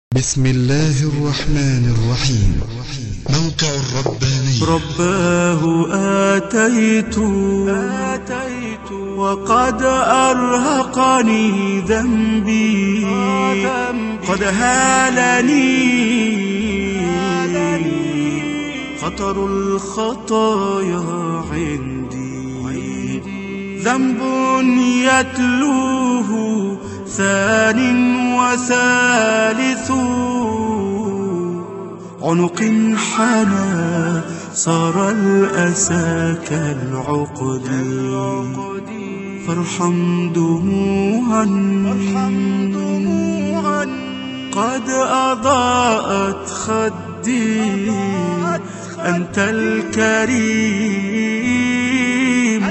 بسم الله الرحمن الرحيم موقع الرباني رباه آتيت آتيت وقد أرهقني ذنبي قد هالني خطر الخطايا عندي ذنب يتلوه ثان وثالث عنق حنى صار الأسى كالعقد فارحم دموعا قد أضاءت خدي أنت الكريم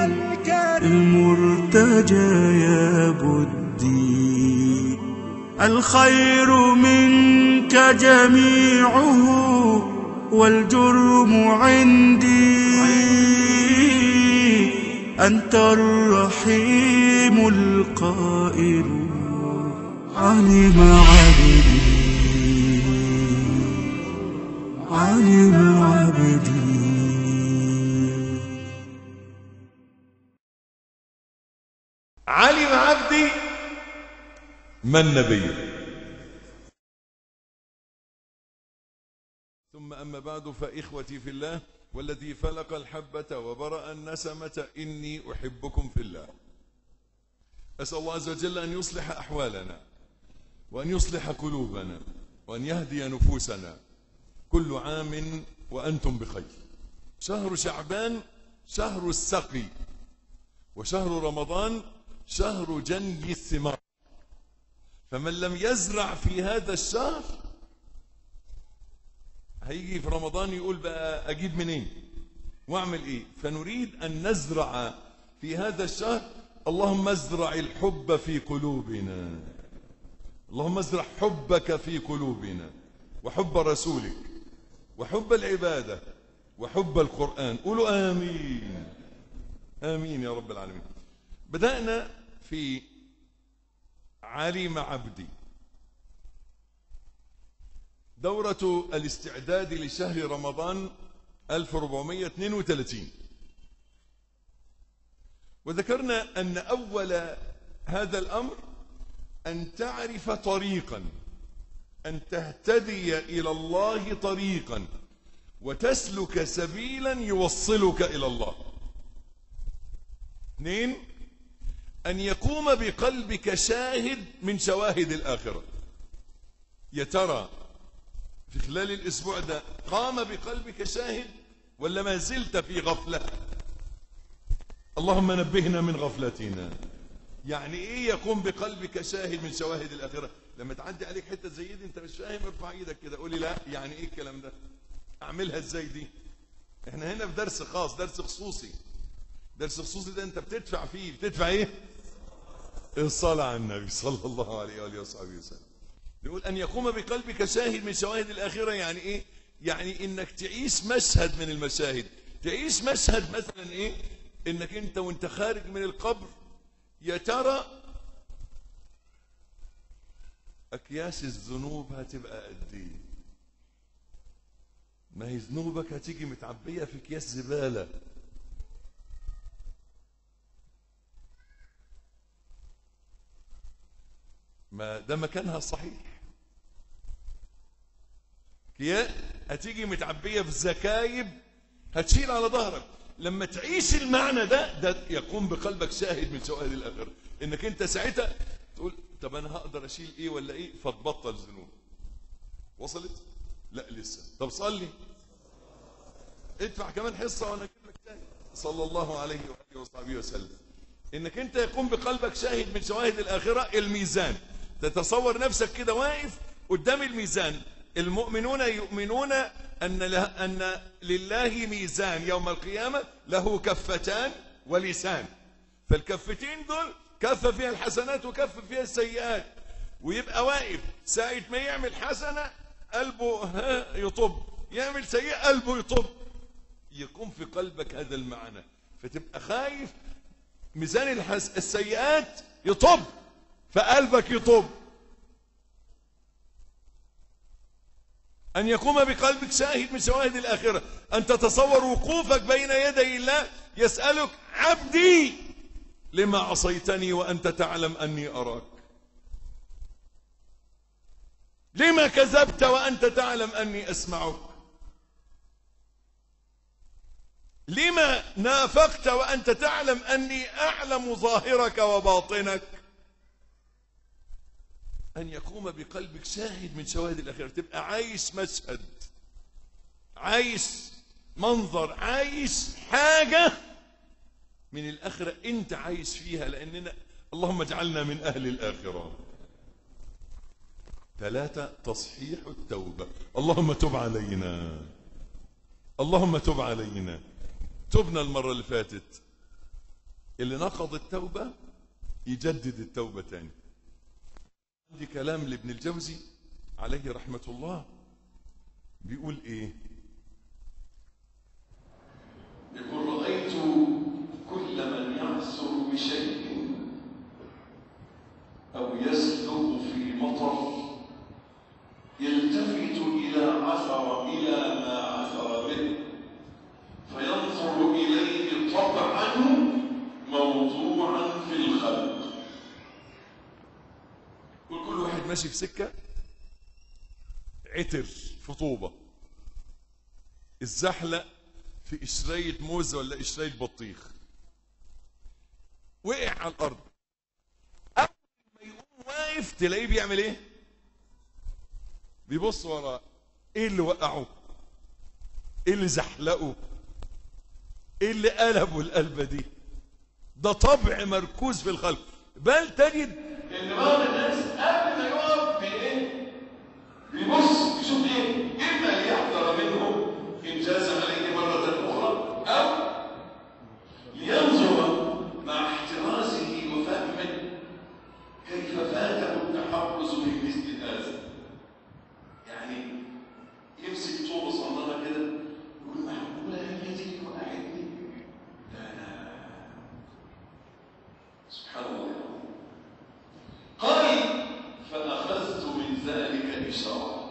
المرتجى يا بدي الخير منك جميعه والجرم عندي أنت الرحيم القائل علم عبدي علم عبدي علم عبدي من نبيه ثم أما بعد فإخوتي في الله والذي فلق الحبة وبرأ النسمة إني أحبكم في الله أسأل الله عز وجل أن يصلح أحوالنا وأن يصلح قلوبنا وأن يهدي نفوسنا كل عام وأنتم بخير شهر شعبان شهر السقي وشهر رمضان شهر جني الثمار فمن لم يزرع في هذا الشهر هيجي في رمضان يقول بقى أجيب منين واعمل ايه فنريد أن نزرع في هذا الشهر اللهم ازرع الحب في قلوبنا اللهم ازرع حبك في قلوبنا وحب رسولك وحب العبادة وحب القرآن قولوا آمين آمين يا رب العالمين بدأنا في علم عبدي دورة الاستعداد لشهر رمضان 1432 وذكرنا أن أول هذا الأمر أن تعرف طريقا أن تهتدي إلى الله طريقا وتسلك سبيلا يوصلك إلى الله اثنين أن يقوم بقلبك شاهد من شواهد الآخرة يا ترى في خلال الأسبوع ده قام بقلبك شاهد ولا ما زلت في غفلة اللهم نبهنا من غفلتنا يعني ايه يقوم بقلبك شاهد من شواهد الآخرة لما تعدي عليك حتة زي دي انت مش فاهم ارفع ايدك كده قولي لا يعني ايه الكلام ده اعملها ازاي دي احنا هنا في درس خاص درس خصوصي درس خصوصي ده انت بتدفع فيه بتدفع ايه الصلاة على النبي صلى الله عليه وآله وصحبه وسلم نقول أن يقوم بقلبك شاهد من شواهد الآخرة يعني إيه يعني إنك تعيش مشهد من المشاهد تعيش مشهد مثلا إيه إنك أنت وانت خارج من القبر يا ترى أكياس الذنوب هتبقى قد إيه ما هي ذنوبك هتيجي متعبية في أكياس زبالة ما ده مكانها الصحيح هي هتيجي متعبية في زكايب هتشيل على ظهرك لما تعيش المعنى ده ده يقوم بقلبك شاهد من شواهد الآخرة انك انت ساعتها تقول طب انا هقدر اشيل ايه ولا ايه فتبطل ذنوب وصلت لا لسه طب صلي ادفع كمان حصة وانا اجيب لك تاني صلى الله عليه وآله وصحبه وسلم انك انت يقوم بقلبك شاهد من شواهد الآخرة الميزان تتصور نفسك كده واقف قدام الميزان المؤمنون يؤمنون أن, له أن لله ميزان يوم القيامة له كفتان ولسان فالكفتين دول كف فيها الحسنات وكف فيها السيئات ويبقى واقف ساعة ما يعمل حسنة قلبه ها يطب يعمل سيئة قلبه يطب يقوم في قلبك هذا المعنى فتبقى خايف ميزان الحس... السيئات يطب فقلبك يطب أن يقوم بقلبك شاهد من شواهد الآخرة أن تتصور وقوفك بين يدي الله يسألك عبدي لما عصيتني وأنت تعلم أني أراك لما كذبت وأنت تعلم أني أسمعك لما نافقت وأنت تعلم أني أعلم ظاهرك وباطنك أن يقوم بقلبك شاهد من شواهد الآخرة تبقى عايش مشهد عايش منظر عايش حاجة من الآخرة أنت عايش فيها لأننا اللهم اجعلنا من أهل الآخرة ثلاثة تصحيح التوبة اللهم تب علينا اللهم تب علينا تبنا المرة اللي فاتت اللي نقض التوبة يجدد التوبة تاني عندي كلام لابن الجوزي عليه رحمة الله بيقول ايه يقول رأيت كل من يعثر بشيء أو يسلك في مطر يلتفت إلى عثر إلى ما عثر به فينظر إليه طبعا موضوعا في الخلق يقول كل واحد ماشي في سكة عتر في طوبة الزحلق في قشرية موز ولا قشرية بطيخ وقع على الأرض أول ما يقوم واقف تلاقيه بيعمل إيه؟ بيبص وراه إيه اللي وقعه؟ إيه اللي زحلقه؟ إيه اللي قلبه القلبة دي؟ ده طبع مركوز في الخلق بل تجد إن بعض الناس قبل ما يقف بإيه؟ بيبص يشوف إيه؟ إما ليحذر منه إنجاز عليه مرة أخرى أو لينظر مع احترازه وفهمه كيف فاته التحرز من مثل هذا يعني يمسك طوبة صنانة كده يقول معقولة هي دي وقعتني لا لا سبحان الله قال فأخذت من ذلك إشارة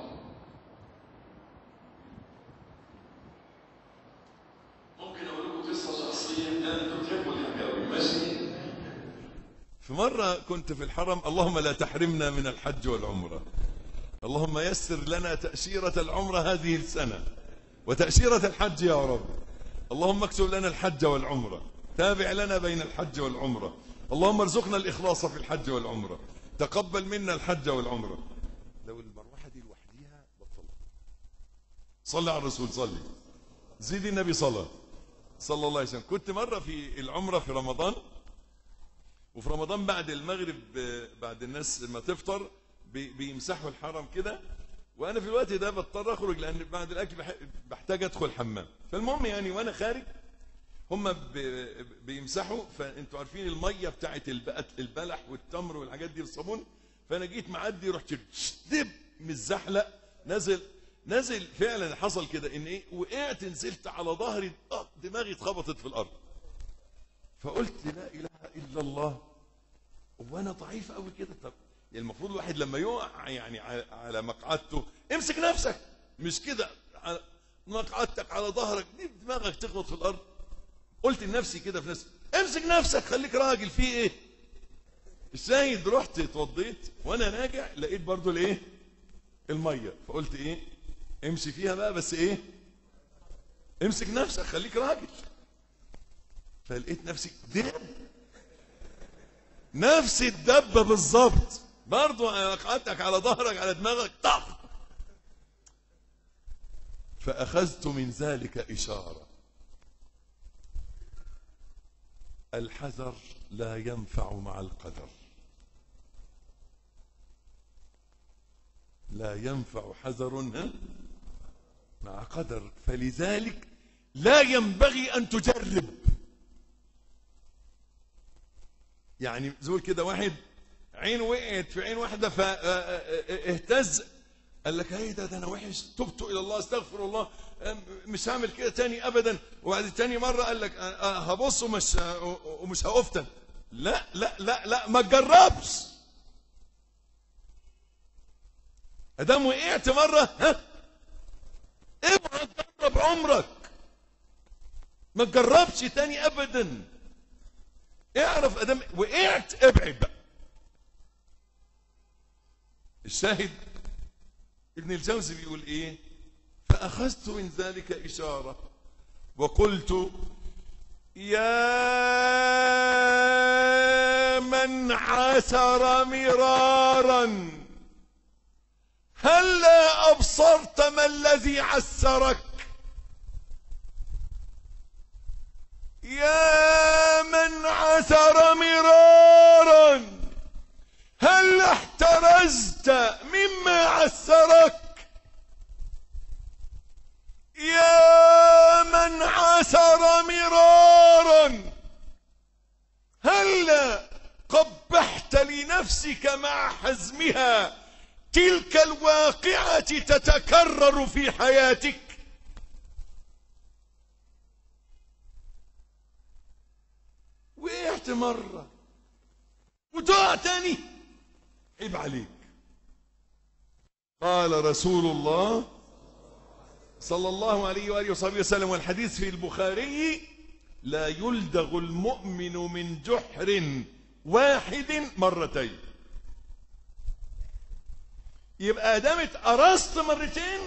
ممكن أقول لكم قصة شخصية ده أنتم تحبوا الحكاوي ماشي في مرة كنت في الحرم اللهم لا تحرمنا من الحج والعمرة اللهم يسر لنا تأشيرة العمرة هذه السنة وتأشيرة الحج يا رب اللهم اكتب لنا الحج والعمرة تابع لنا بين الحج والعمرة اللهم ارزقنا الإخلاص في الحج والعمرة تقبل منا الحج والعمرة لو المروحة دي لوحديها بطلها صلي على الرسول صلي زيد النبي صلاة صلى الله عليه وسلم كنت مرة في العمرة في رمضان وفي رمضان بعد المغرب آه، بعد الناس ما تفطر بي- بيمسحوا الحرم كده وانا في الوقت ده بضطر اخرج لان بعد الاكل بح- بحتاج ادخل حمام فالمهم يعني وانا خارج هم ب- بيمسحوا فانتوا عارفين الميه بتاعت الب- البلح والتمر والحاجات دي بالصابون فانا جيت معدي رحت دب متزحلق نازل نازل فعلا حصل كده ان ايه وقعت نزلت على ظهري آه، دماغي اتخبطت في الارض فقلت لا اله الا الله وانا ضعيف قوي كده طب يعني المفروض الواحد لما يقع يعني على- على مقعدته امسك نفسك مش كده على مقعدتك على ظهرك دي دماغك تخبط في الارض قلت لنفسي كده في نفسي امسك نفسك خليك راجل في ايه الشاهد رحت اتوضيت وانا راجع لقيت برضو الايه الميه فقلت ايه امشي فيها بقى بس ايه امسك نفسك خليك راجل فلقيت نفسي دب نفس الدبه بالظبط برضو قعدتك على ظهرك على دماغك طخ فاخذت من ذلك اشاره الحذر لا ينفع مع القدر لا ينفع حذر ها؟ مع قدر فلذلك لا ينبغي ان تجرب يعني زول كده واحد عين وقعت في عين واحده فاهتز قال لك ايه ده ده انا وحش تبت الى الله استغفر الله أم، مش هعمل كده تاني ابدا وبعد تاني مره قال لك أه، أه، هبص ومش أه، ومش هافتن لا لا لا لا ما تجربش ادام وقعت مره ها عمرك ما تجربش تاني ابدا اعرف ادم وقعت ابعد بقى الشاهد ابن الجوزي بيقول ايه فاخذت من ذلك اشاره وقلت يا من عثر مرارا هلا ابصرت ما الذي عسرك يا من عثر مرارا هل احترزت مما عسرك يا من عثر مرارا هلا قبحت لنفسك مع حزمها تلك الواقعة تتكرر في حياتك وقعت مرة وتقع تاني عيب عليك قال رسول الله صلى الله عليه وآله وصحبه وسلم والحديث في البخاري لا يلدغ المؤمن من جحر واحد مرتين يبقى دام اتقرصت مرتين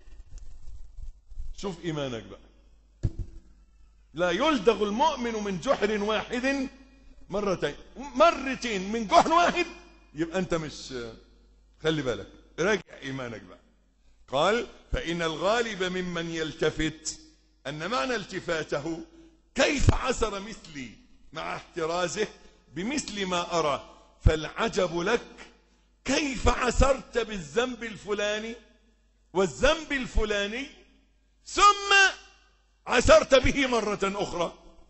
شوف ايمانك بقى لا يلدغ المؤمن من جحر واحد مرتين مرتين من جحر واحد يبقى انت مش خلي بالك راجع ايمانك بقى قال فان الغالب ممن يلتفت ان معنى التفاته كيف عثر مثلي مع احترازه بمثل ما ارى فالعجب لك كيف عثرت بالذنب الفلاني والذنب الفلاني ثم عثرت به مرة أخرى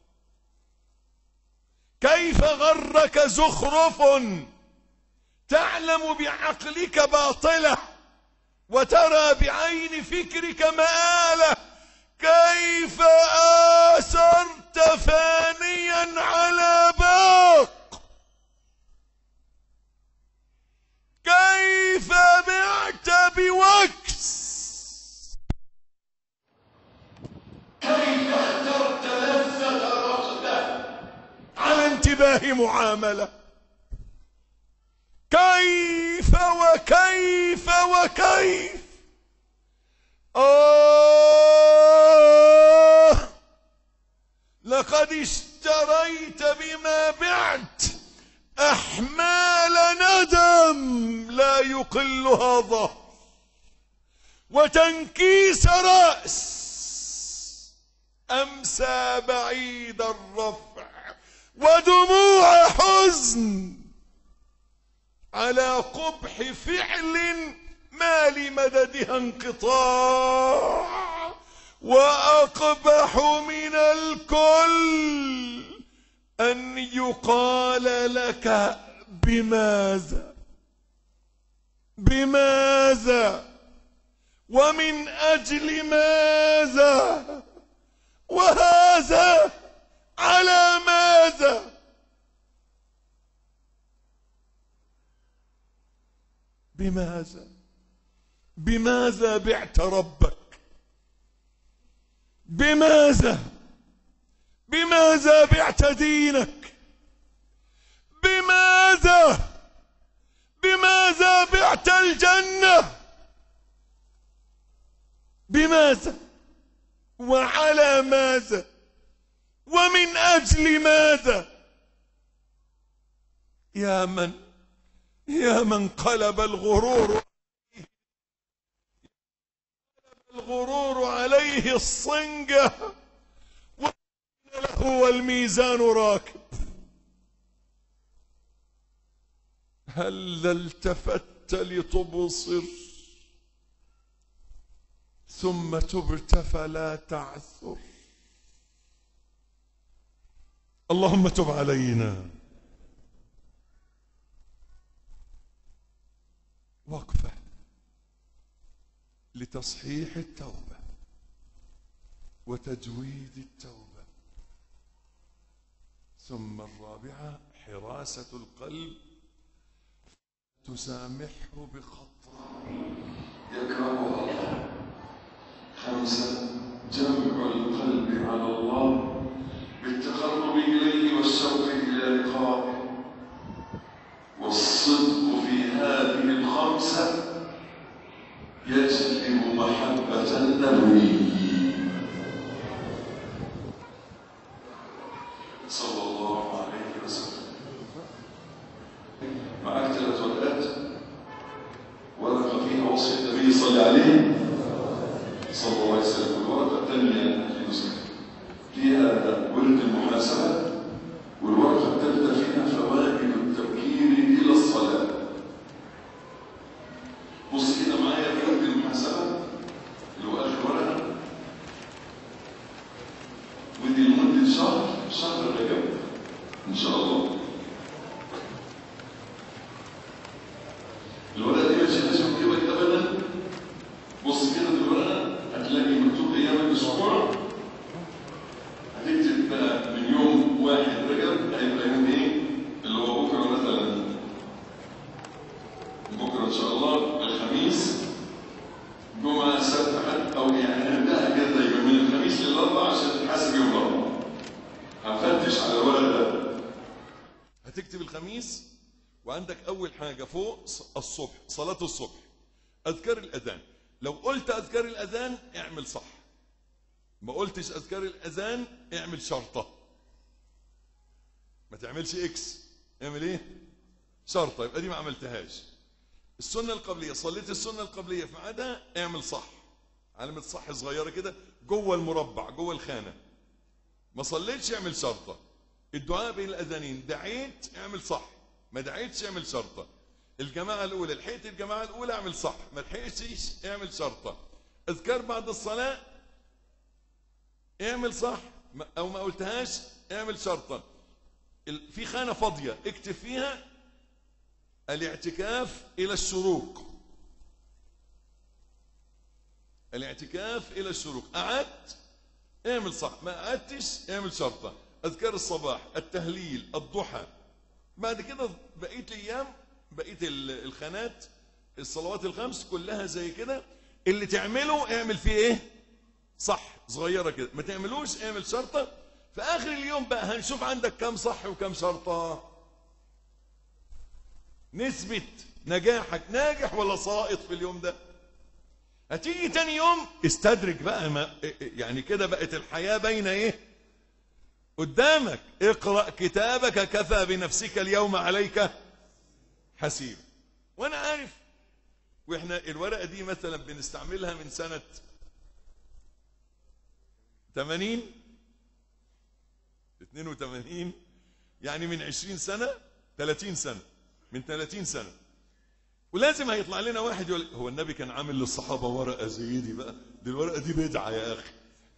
كيف غرك زخرف تعلم بعقلك باطلة وترى بعين فكرك مآلة كيف آثرت فانيا على باق كيف بعت بوكس كيف اخترت لذة رغدة على انتباه معاملة كيف وكيف وكيف آه لقد اشتريت بما بعت أحمال ندم لا يقلها ظهر وتنكيس رأس أمسى بعيد الرفع ودموع حزن على قبح فعل ما لمددها انقطاع وأقبح من الكل أن يقال لك بماذا بماذا ومن أجل ماذا وهذا على ماذا بماذا بماذا بعت ربك بماذا بماذا بعت دينك بماذا بماذا بعت الجنة بماذا وعلى ماذا ومن أجل ماذا يا من يا من قلب الغرور الغرور عليه الصنجة له والميزان راكب هل التفت لتبصر ثم تبت فلا تعثر اللهم تب علينا وقفه لتصحيح التوبه وتجويد التوبه ثم الرابعه حراسه القلب تسامحه بخطره يكرهها الله خمسة جمع يجلب محبة النبي صلى الله عليه وسلم معك ثلاث ورقات ورقة فيها وصف النبي صلى عليه صلى الله عليه وسلم والورقة الثانية في نسخة فيها ورد المحاسبة والورقة الثالثة فيها فوائد التبكير إلى الصلاة بص كده معايا في ورد المحاسبة اللي هو آخر ورقة ودي لمدة شهر شهر رجب إن شاء الله الورقة دي مش لازم كده أبدا بص كده في الورقة هتلاقي مكتوب أيام الأسبوع هتكتب بقى من يوم واحد رجب هيبقى يوم إيه؟ اللي هو بكرة مثلا بكرة إن شاء الله الخميس جمعة سبت حد أو يعني هنبدأها كده دايما من الخميس للأربع عشان تتحاسب يوم الأربع هنفتش على الورق ده هتكتب الخميس وعندك اول حاجه فوق ص- الصبح صلاه الصبح اذكار الاذان لو قلت اذكار الاذان اعمل صح ما قلتش اذكار الاذان اعمل شرطه ما تعملش اكس اعمل ايه شرطه يبقى دي ما عملتهاش السنه القبليه صليت السنه القبليه في ميعادها اعمل صح علامه صح صغيره كده جوه المربع جوه الخانه ما صليتش اعمل شرطه الدعاء بين الاذانين دعيت اعمل صح ما دعيتش اعمل شرطه الجماعه الاولى لحقت الجماعه الاولى اعمل صح ما لحقتش اعمل شرطه اذكار بعد الصلاه اعمل صح ما- او ما قلتهاش اعمل شرطه ال- في خانه فاضيه اكتب فيها الاعتكاف الى الشروق الاعتكاف الى الشروق قعدت اعمل صح ما قعدتش اعمل شرطه اذكار الصباح التهليل الضحى بعد كده بقيه الايام بقيه ال- الخانات الصلوات الخمس كلها زي كده اللي تعمله اعمل فيه ايه صح صغيره كده ما تعملوش اعمل شرطه في اخر اليوم بقى هنشوف عندك كم صح وكم شرطه نسبة نجاحك ناجح ولا ساقط في اليوم ده هتيجي تاني يوم استدرج بقى ما يعني كده بقت الحياة بين ايه قدامك اقرأ كتابك كفى بنفسك اليوم عليك حسيب وانا عارف واحنا الورقة دي مثلا بنستعملها من سنة 80 82 يعني من 20 سنة 30 سنة من 30 سنة ولازم هيطلع لنا واحد يقول هو النبي كان عامل للصحابة ورقة زي دي بقى دي الورقة دي بدعة يا أخي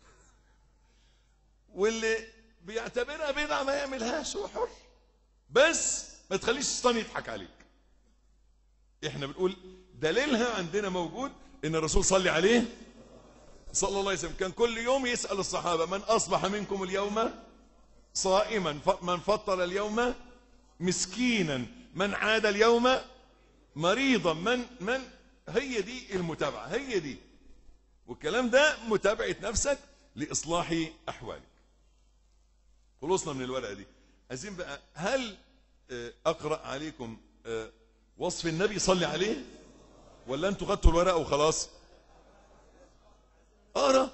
واللي بيعتبرها بدعة ما يعملهاش هو حر بس ما تخليش الشيطان يضحك عليك احنا بنقول دليلها عندنا موجود ان الرسول صلي عليه صلى الله عليه وسلم كان كل يوم يسأل الصحابة من أصبح منكم اليوم صائما ف- من فطر اليوم مسكينا من عاد اليوم مريضا من من هي دي المتابعة هي دي والكلام ده متابعة نفسك لإصلاح أحوالك خلصنا من الورقة دي عايزين بقى هل آه، أقرأ عليكم آه، وصف النبي صلي عليه ولا أنتوا خدتوا الورقة وخلاص اقرا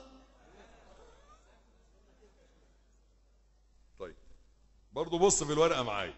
طيب برضو بص في الورقه معايا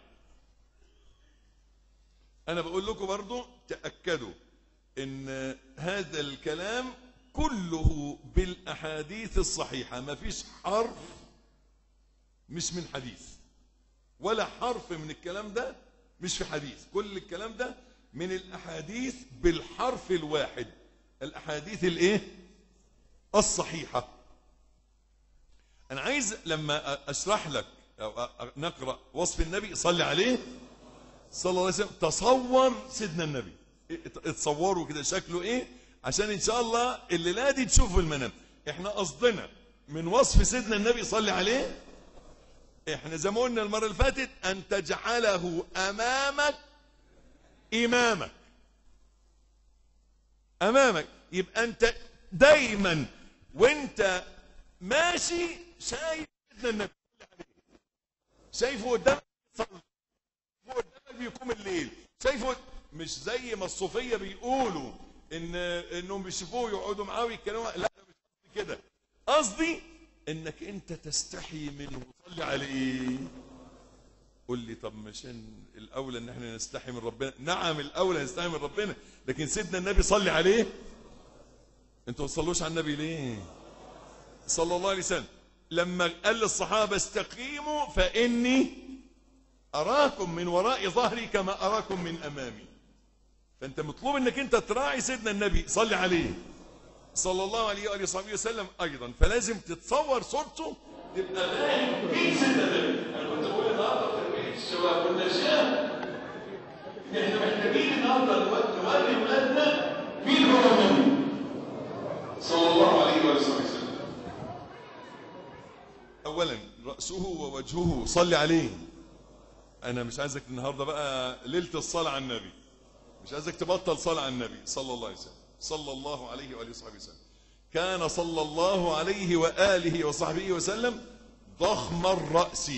انا بقول لكم برضو تاكدوا ان هذا الكلام كله بالاحاديث الصحيحه ما فيش حرف مش من حديث ولا حرف من الكلام ده مش في حديث كل الكلام ده من الاحاديث بالحرف الواحد الاحاديث الايه الصحيحة أنا عايز لما أشرح لك أو أ- نقرأ وصف النبي صلي عليه صلى الله عليه وسلم تصور سيدنا النبي ات- اتصوروا كده شكله إيه عشان إن شاء الله الليلة دي تشوفوا المنام إحنا قصدنا من وصف سيدنا النبي صلي عليه إحنا زي ما قلنا المرة اللي فاتت أن تجعله أمامك إمامك امامك يبقى انت دايما وانت ماشي شايف سيدنا النبي شايفه قدامك يصلي شايفه قدامك بيقوم الليل شايفه مش زي ما الصوفيه بيقولوا ان انهم بيشوفوه يقعدوا معاه ويتكلموا لا لا مش قصدي كده قصدي انك انت تستحي منه وتصلي عليه قول لي طب مش إن الاولى ان احنا نستحي من ربنا نعم الاولى نستحي من ربنا لكن سيدنا النبي صلي عليه انتوا ما تصلوش على النبي ليه صلى الله عليه وسلم لما قال للصحابه استقيموا فاني اراكم من وراء ظهري كما اراكم من امامي فانت مطلوب انك انت تراعي سيدنا النبي صلي عليه صلى الله عليه واله وصحبه وسلم ايضا فلازم تتصور صورته تبقى فاهم مين سيدنا النبي انا كنت بقول النهارده في تربيه الشباب والنشام ان احنا محتاجين النهارده نو- نوري ولادنا مين هو النبي صلى الله عليه وآله وسلم اولا راسه ووجهه صلي عليه انا مش عايزك النهارده بقى ليله الصلاه على النبي مش عايزك تبطل صلاه على النبي صلى الله عليه وسلم صلى الله عليه واله وصحبه وسلم كان صلى الله عليه واله وصحبه وسلم ضخم الراس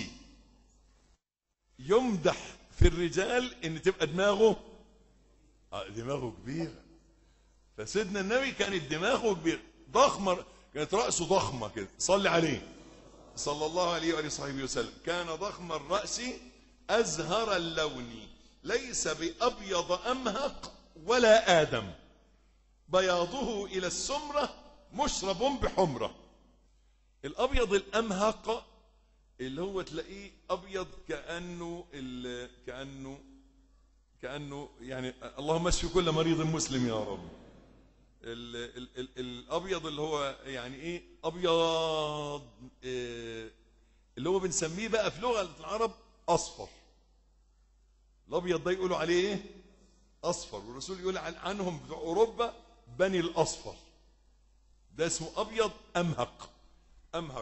يمدح في الرجال ان تبقى دماغه آه، دماغه كبيره فسيدنا النبي كانت دماغه كبيره ضخمه كانت راسه ضخمه كده صلي عليه صلى الله عليه وآله وصحبه وسلم كان ضخم الرأس أزهر اللون ليس بأبيض أمهق ولا آدم بياضه إلى السمرة مشرب بحمرة الأبيض الأمهق اللي هو تلاقيه أبيض كأنه ال- كأنه كأنه يعني اللهم اشف كل مريض مسلم يا رب ال ال ال الابيض اللي هو يعني ايه ابيض إيه اللي هو بنسميه بقى في لغه العرب اصفر الابيض ده يقولوا عليه ايه اصفر والرسول يقول عن عنهم بتوع اوروبا بني الاصفر ده اسمه ابيض امهق امهق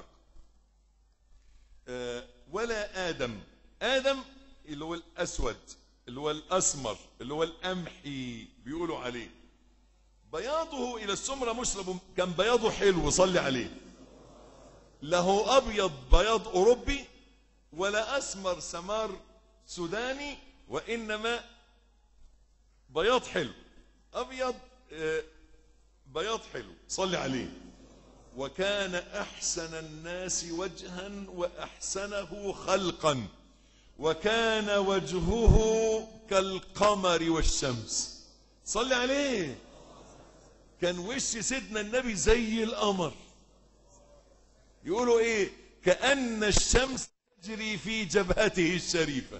آه، ولا ادم ادم اللي هو الاسود اللي هو الاسمر اللي هو القمحي بيقولوا عليه بياضه الى السمره مشرب كان بياضه حلو صلي عليه له ابيض بياض اوروبي ولا اسمر سمار سوداني وانما بياض حلو ابيض آه، بياض حلو صلي عليه وكان احسن الناس وجها واحسنه خلقا وكان وجهه كالقمر والشمس صلي عليه كان وش سيدنا النبي زي القمر يقولوا ايه كأن الشمس تجري في جبهته الشريفة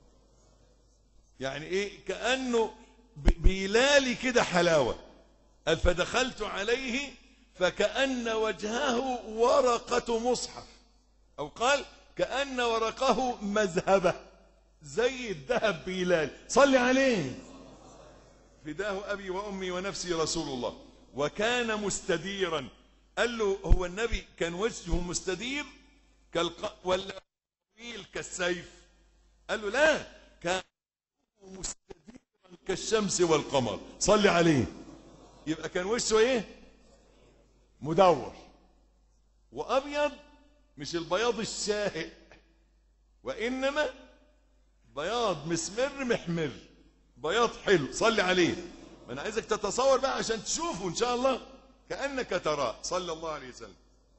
يعني ايه كأنه ب- بيلالي كده حلاوة قال فدخلت عليه فكأن وجهه ورقة مصحف أو قال كأن ورقه مذهبة زي الذهب بيلال صلي عليه فداه أبي وأمي ونفسي رسول الله وكان مستديرا قال له هو النبي كان وجهه مستدير كالق... ولا طويل كالسيف قال له لا كان مستديرا كالشمس والقمر صلي عليه يبقى كان وشه ايه مدور وابيض مش البياض الشاهق وانما بياض مسمر محمر بياض حلو صلي عليه ما انا عايزك تتصور بقى عشان تشوفه ان شاء الله كانك تراه صلى الله عليه وسلم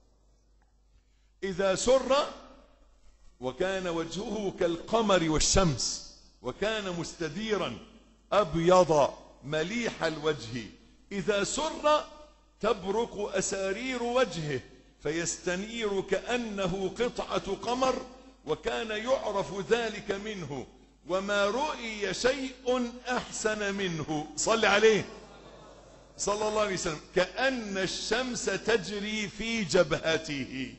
اذا سر وكان وجهه كالقمر والشمس وكان مستديرا ابيض مليح الوجه اذا سر تبرق اسارير وجهه فيستنير كانه قطعه قمر وكان يعرف ذلك منه وما رؤي شيء احسن منه صل عليه صلى الله عليه وسلم كان الشمس تجري في جبهته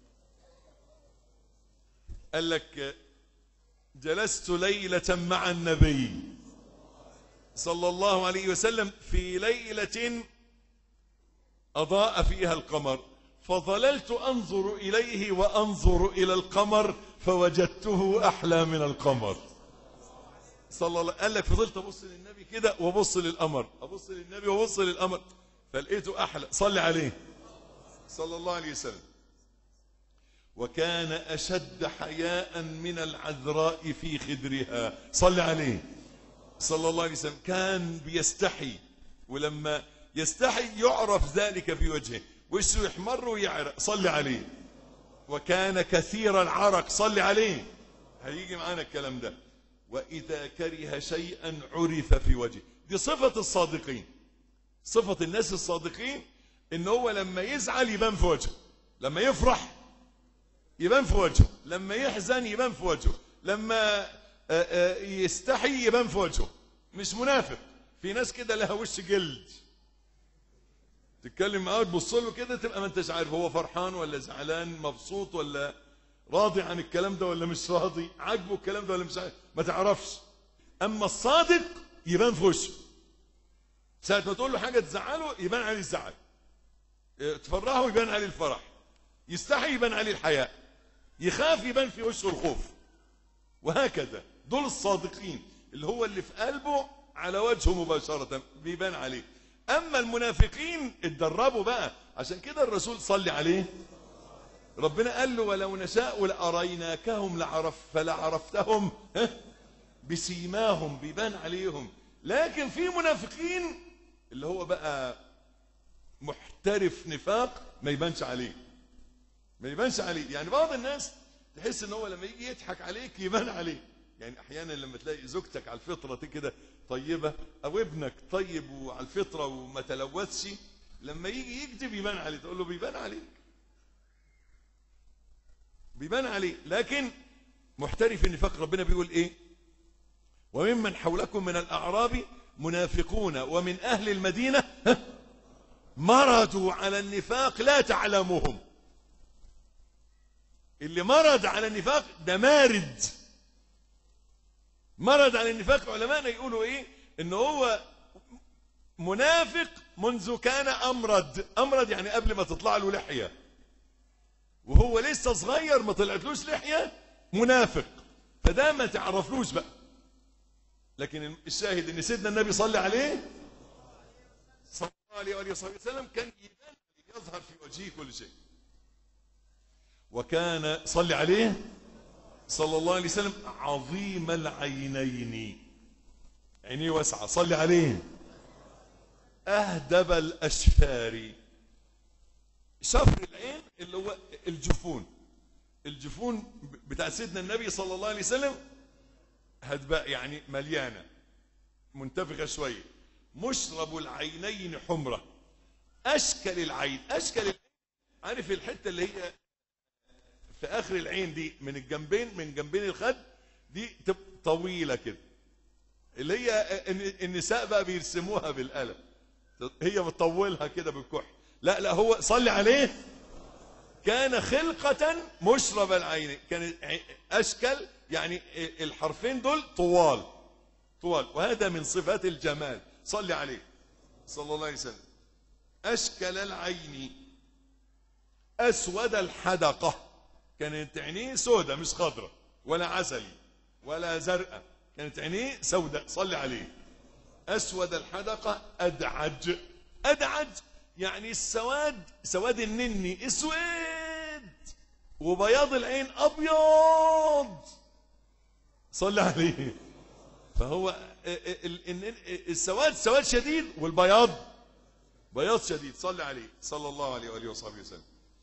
قال لك جلست ليله مع النبي صلى الله عليه وسلم في ليله اضاء فيها القمر فظللت انظر اليه وانظر الى القمر فوجدته احلى من القمر صلى الله قال لك فضلت ابص للنبي كده وابص للقمر ابص للنبي وابص للقمر فلقيته احلى صلي عليه صلى الله عليه وسلم وكان اشد حياء من العذراء في خدرها صلي عليه صلى الله عليه وسلم كان بيستحي ولما يستحي يعرف ذلك في وجهه وشه يحمر ويعرق صلي عليه وكان كثير العرق صلي عليه هيجي معانا الكلام ده وإذا كره شيئا عرف في وجهه دي صفة الصادقين صفة الناس الصادقين ان هو لما يزعل يبان في وجهه لما يفرح يبان في وجهه لما يحزن يبان في وجهه لما آه، آه، يستحي يبان في وجهه مش منافق في ناس كده لها وش جلد تتكلم معاه تبص له كده تبقى ما انتش عارف هو فرحان ولا زعلان مبسوط ولا راضي عن الكلام ده ولا مش راضي عاجبه الكلام ده ولا مش عاجبه ما تعرفش اما الصادق يبان في وشه ساعة ما تقول له حاجة تزعله يبان عليه الزعل اه، تفرحه يبان عليه الفرح يستحي يبان عليه الحياء يخاف يبان في وشه الخوف وهكذا دول الصادقين اللي هو اللي في قلبه على وجهه مباشرة بيبان عليه أما المنافقين اتدربوا بقى عشان كده الرسول صلي عليه ربنا قال له ولو نشاء لأريناكهم لعرف فلعرفتهم ها؟ بسيماهم بيبان عليهم لكن في منافقين اللي هو بقى محترف نفاق ما يبانش عليه ما يبانش عليه يعني بعض الناس تحس ان هو لما يجي يضحك عليك يبان عليه يعني احيانا لما تلاقي زوجتك على الفطره كده طيبه او ابنك طيب وعلى الفطره وما تلوثش لما يجي يكذب يبان عليه تقول له بيبان عليك بيبان عليه لكن محترف النفاق ربنا بيقول ايه وممن حولكم من الاعراب منافقون ومن اهل المدينه ها؟ مرضوا على النفاق لا تعلمهم اللي مرض على النفاق ده مارد مرض على النفاق علماءنا يقولوا ايه ان هو منافق منذ كان امرد امرد يعني قبل ما تطلع له لحيه وهو لسه صغير ما طلعتلوش لحيه منافق فده ما تعرفلوش بقى لكن الشاهد ان سيدنا النبي صلى عليه صلى الله عليه وآله وصحبه وسلم كان يبان يظهر في وجهه كل شيء وكان صلى عليه صلى الله عليه وسلم عظيم العينين عينيه واسعة صلى عليه أهدب الأشفار شفر العين اللي هو الجفون الجفون بتاع سيدنا النبي صلى الله عليه وسلم هدباء يعني مليانة منتفخة شوية مشرب العينين حمرة أشكل العين أشكل العين عارف الحتة اللي هي في آخر العين دي من الجنبين من جنبين الخد دي تبقى طويلة كده اللي هي الن- النساء بقى بيرسموها بالقلم هي بتطولها كده بالكحل لا لا هو صلي عليه كان خلقة مشرب العين كان ع- أشكل يعني الحرفين دول طوال طوال وهذا من صفات الجمال صلي عليه صلى الله عليه وسلم أشكل العين أسود الحدقة كانت عينيه سودة مش خضرة ولا عسلي ولا زرقاء كانت عينيه سوداء صلي عليه أسود الحدقة أدعج أدعج يعني السواد سواد النني اسود وبياض العين أبيض صلي عليه فهو ال- ال- ال- السواد سواد شديد والبياض بياض شديد صلي عليه صلى الله عليه وآله وصحبه وسلم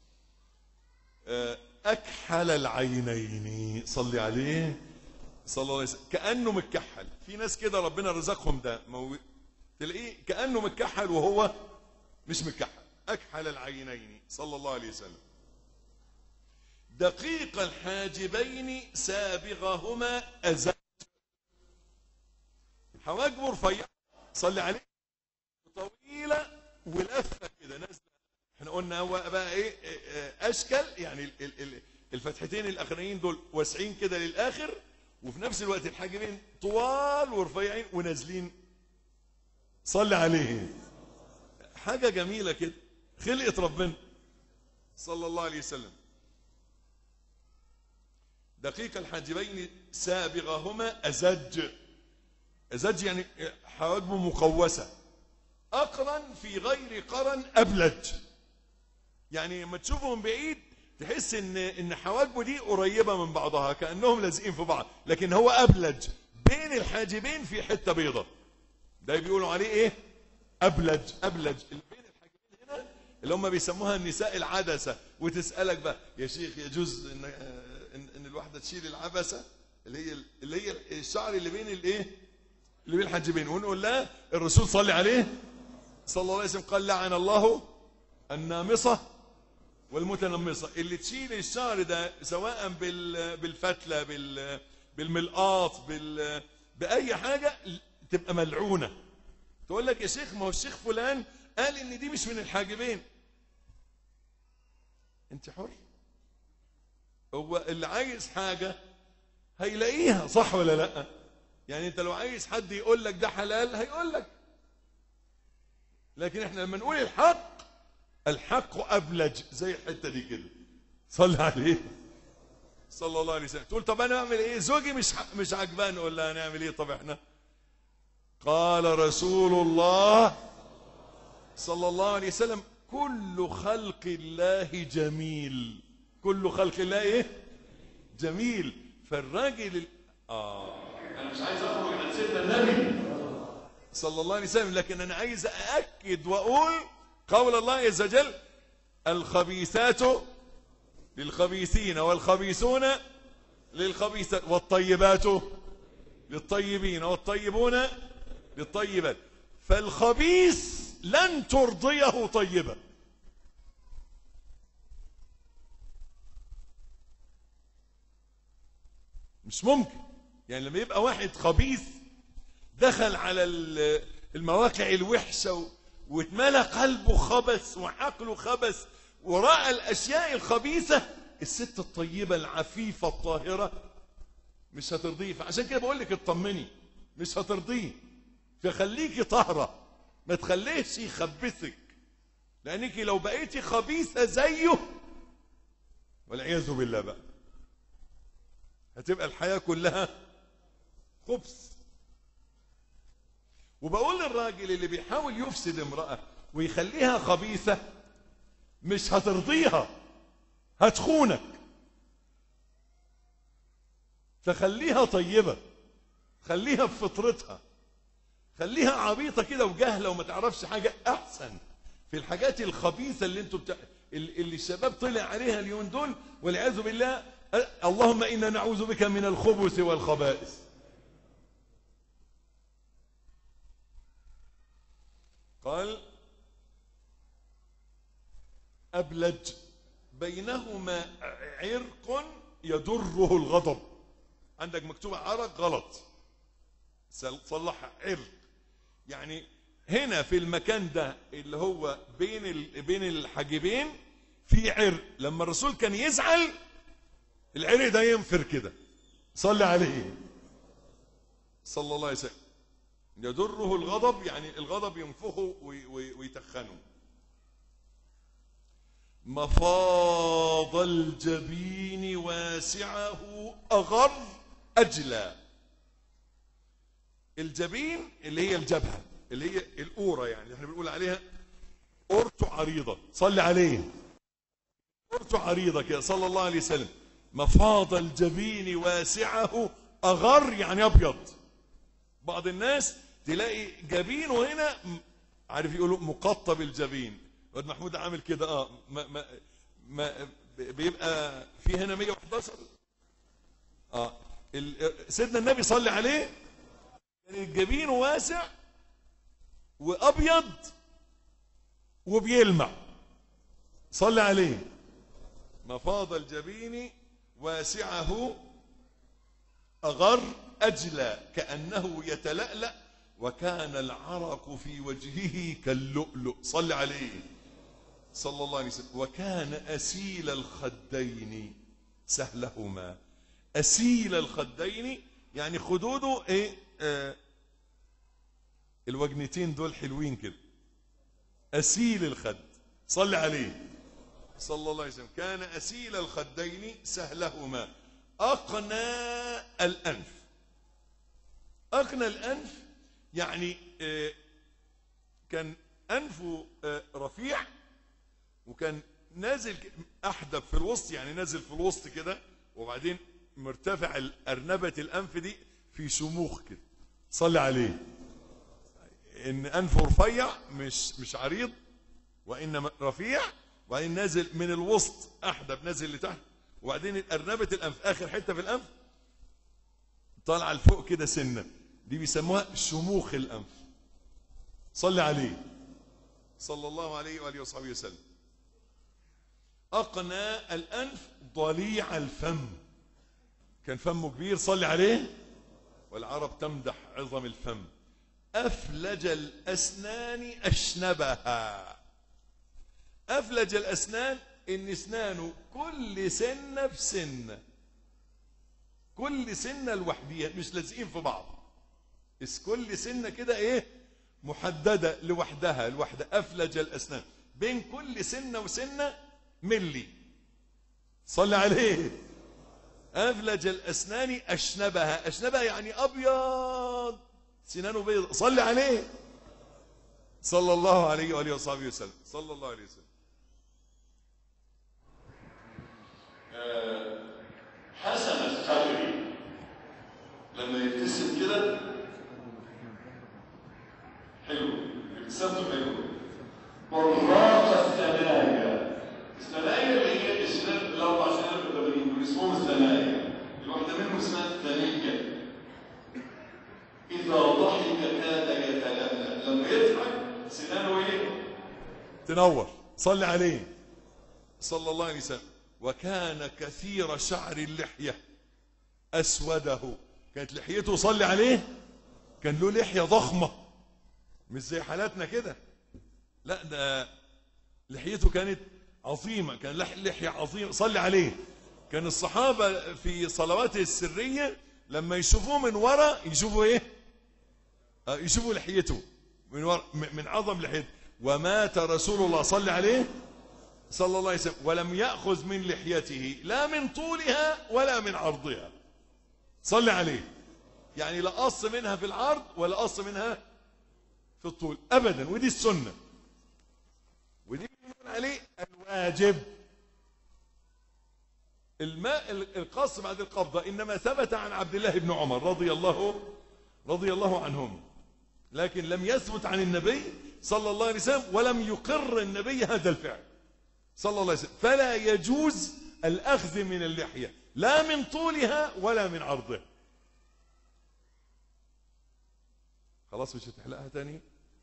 أكحل العينين صلي عليه صلى الله عليه وسلم كأنه متكحل في ناس كده ربنا رزقهم ده مو... تلاقيه كأنه متكحل وهو مش متكحل أكحل العينين صلى الله عليه وسلم دقيق الحاجبين سابغهما أزل حواجبه رفيعة صلي عليه طويلة ولفة كده نازلة احنا قلنا هو بقى ايه اه، اه، اشكل يعني ال- ال- ال- الفتحتين الاخرانيين دول واسعين كده للاخر وفي نفس الوقت الحاجبين طوال ورفيعين ونازلين صلي عليه حاجة جميلة كده خلقة ربنا صلى الله عليه وسلم دقيق الحاجبين سابغهما أزج أزج يعني حواجبه مقوسة أقرن في غير قرن أبلج يعني لما تشوفه من بعيد تحس ان ان حواجبه دي قريبه من بعضها كانهم لازقين في بعض لكن هو ابلج بين الحاجبين في حته بيضه ده بيقولوا عليه ايه ابلج ابلج اللي بين الحاجبين هنا اللي هم بيسموها النساء العدسه وتسالك بقى يا شيخ يجوز ان ان, إن الواحده تشيل العبسه اللي هي اللي هي الشعر اللي بين الايه اللي بين الحاجبين ونقول لها الرسول صلى عليه صلى الله عليه وسلم قال لعن الله النامصه والمتنمصه اللي تشيل الشعر ده سواء بال بالفتله بال بالملقاط بال باي حاجه تبقى ملعونه تقول لك يا شيخ ما هو الشيخ فلان قال ان دي مش من الحاجبين انت حر هو اللي عايز حاجه هيلاقيها صح ولا لا يعني انت لو عايز حد يقول لك ده حلال هيقول لك لكن احنا لما نقول الحق الحق ابلج زي الحته دي كده صلى عليه صلى الله عليه وسلم تقول طب انا اعمل ايه زوجي مش ح- مش عجبان نقول لها هنعمل ايه طب احنا قال رسول الله صلى الله عليه وسلم كل خلق الله جميل كل خلق الله ايه جميل فالراجل ال- اه انا مش عايز اخرج عن سيدنا النبي صلى الله عليه وسلم لكن انا عايز ااكد واقول قول الله عز وجل الخبيثات للخبيثين والخبيثون للخبيثات والطيبات للطيبين والطيبون للطيبات فالخبيث لن ترضيه طيبه مش ممكن يعني لما يبقى واحد خبيث دخل على ال- المواقع الوحشة و- واتملى قلبه خبث وعقله خبث ورأى الأشياء الخبيثة الست الطيبة العفيفة الطاهرة مش هترضيه فعشان كده بقول لك اطمني مش هترضيه فخليكي طاهرة ما تخليش يخبثك لأنك لو بقيتي خبيثة زيه والعياذ بالله بقى هتبقى الحياة كلها خبث وبقول للراجل اللي بيحاول يفسد امرأة ويخليها خبيثة مش هترضيها هتخونك فخليها طيبة خليها بفطرتها خليها عبيطة كده وجهلة وما تعرفش حاجة أحسن في الحاجات الخبيثة اللي انتوا بتاع... اللي الشباب طلع عليها اليوم دول والعياذ بالله اللهم إنا نعوذ بك من الخبث والخبائث قال أبلج بينهما عرق يدره الغضب عندك مكتوب عرق غلط صلح عرق يعني هنا في المكان ده اللي هو بين ال... بين الحاجبين في عرق لما الرسول كان يزعل العرق ده ينفر كده صلي عليه صلى الله عليه وسلم يدره الغضب يعني الغضب ينفخه وي- وي- ويتخنه مفاض الجبين واسعه أغر أجلى الجبين اللي هي الجبهة اللي هي الأورة يعني احنا بنقول عليها أورته عريضة صلي عليه أورته عريضة كده صلى الله عليه وسلم مفاض الجبين واسعه أغر يعني أبيض بعض الناس تلاقي جبينه هنا م- عارف يقولوا مقطب الجبين واد محمود عامل كده اه ما ما ما ب- بيبقى في هنا 111 اه ال- سيدنا النبي صلى عليه كان الجبين واسع وابيض وبيلمع صلى عليه مفاض الجبين واسعه أغر أجلى كأنه يتلألأ وكان العرق في وجهه كاللؤلؤ صل عليه صلى الله عليه وسلم وكان أسيل الخدين سهلهما أسيل الخدين يعني خدوده إيه آه الوجنتين دول حلوين كده أسيل الخد صل عليه صلى الله عليه وسلم كان أسيل الخدين سهلهما أقنى الأنف أقنى الأنف يعني آه، كان أنفه آه، رفيع وكان نازل ك- أحدب في الوسط يعني نازل في الوسط كده وبعدين مرتفع ال- أرنبة الأنف دي في شموخ كده صلي عليه ان انفه رفيع مش مش عريض وانما رفيع وبعدين نازل من الوسط احدب نازل لتحت وبعدين ارنبه الانف اخر حته في الانف طالعه لفوق كده سنه دي بيسموها شموخ الانف صلي عليه صلى الله عليه واله وصحبه وسلم اقنى الانف ضليع الفم كان فمه كبير صلي عليه والعرب تمدح عظم الفم افلج الاسنان اشنبها افلج الاسنان ان اسنانه كل سنه بسنه كل سنه لوحديها مش لازقين في بعض بس كل سنه كده ايه محدده لوحدها لوحدها افلج الاسنان بين كل سنه وسنه ملي صلي عليه افلج الاسنان اشنبها اشنبها يعني ابيض سنانه بيض صلي عليه صلى الله عليه واله وصحبه وسلم صلى الله عليه وسلم حسن الثغري لما يبتسم كده حلو ابتسامته حلوه براق الثنايا الثنايا اللي هي الشنان الاربع شنان القدامين دول اسمهم الثنايا الواحده منهم اسمها الثنيه اذا ضحك كاد يتلألأ لما يضحك سنانه ايه؟ تنور صلي عليه صلى الله عليه وسلم وكان كثير شعر اللحية أسوده كانت لحيته صلي عليه كان له لحية ضخمة مش زي حالاتنا كده لا ده لحيته كانت عظيمة كان لح- لحية عظيمة صلي عليه كان الصحابة في صلواته السرية لما يشوفوه من ورا يشوفوا ايه آه، يشوفوا لحيته من ورا م- من عظم لحيته ومات رسول الله صلى عليه صلى الله عليه وسلم ولم يأخذ من لحيته لا من طولها ولا من عرضها صلى عليه يعني لا قص منها في العرض ولا قص منها في الطول ابدا ودي السنه ودي بنقول عليه الواجب الماء القص بعد القبضه انما ثبت عن عبد الله بن عمر رضي الله رضي الله عنهم لكن لم يثبت عن النبي صلى الله عليه وسلم ولم يقر النبي هذا الفعل صلى الله عليه وسلم فلا يجوز الأخذ من اللحية لا من طولها ولا من عرضها خلاص مش هتحلقها تاني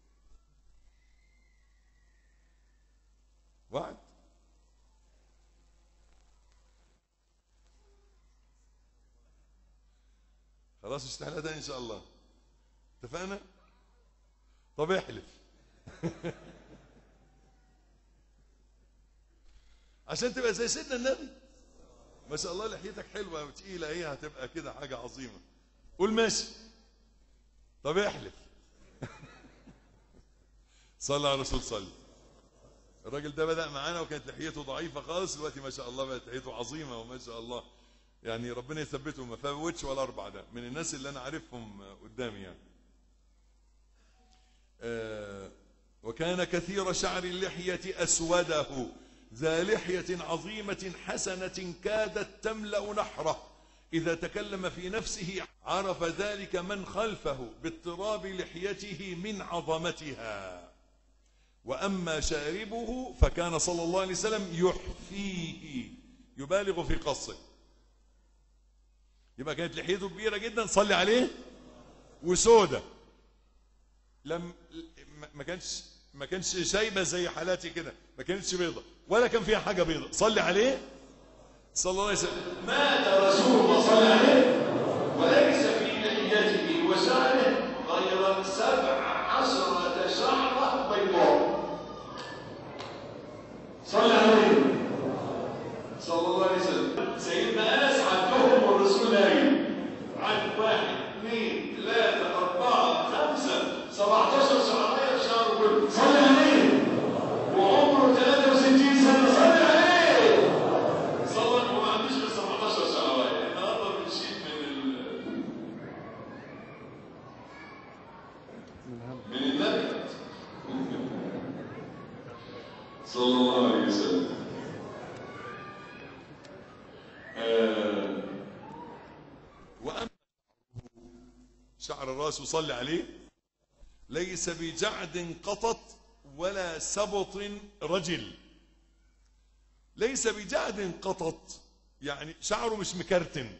وعد خلاص مش هتحلقها تاني ان شاء الله اتفقنا طب احلف عشان تبقى زي سيدنا النبي ما شاء الله لحيتك حلوه وتقيله ايه هتبقى كده حاجه عظيمه قول ماشي طب احلف صلى على الرسول صلى الراجل ده بدأ معانا وكانت لحيته ضعيفة خالص دلوقتي ما شاء الله بقت لحيته عظيمة وما شاء الله يعني ربنا يثبته ما فوتش ولا أربعة ده من الناس اللي أنا عارفهم قدامي يعني آه وكان كثير شعر اللحية أسوده ذا لحية عظيمة حسنة كادت تملأ نحره إذا تكلم في نفسه عرف ذلك من خلفه باضطراب لحيته من عظمتها وأما شاربه فكان صلى الله عليه وسلم يحفيه يبالغ في قصه يبقى كانت لحيته كبيرة جدا صلي عليه وسودة لم ما كانش ما كانش شايبه زي حالاتي كده ما كانتش بيضة ولا كان فيها حاجة بيضة صلي عليه صلى الله عليه وسلم مات رسول الله صلى الله عليه وليس في لحيته وشعره غير سبع عشرة شعرة بيضاء صلى عليه صلى الله عليه وسلم سيدنا انس عدهم والرسول نايم عد واحد اثنين ثلاثة أربعة خمسة 17 شعرية في شعره كله صلى عليه وعمره 63 سنة صلى عليه صور وما عندوش غير 17 شعرايه النهارده بنشيل من ال من النبي صلى الله عليه وسلم آه، وأما شعر الراس وصلي عليه ليس بجعد قطط ولا سبط رجل ليس بجعد قطط يعني شعره مش مكرتن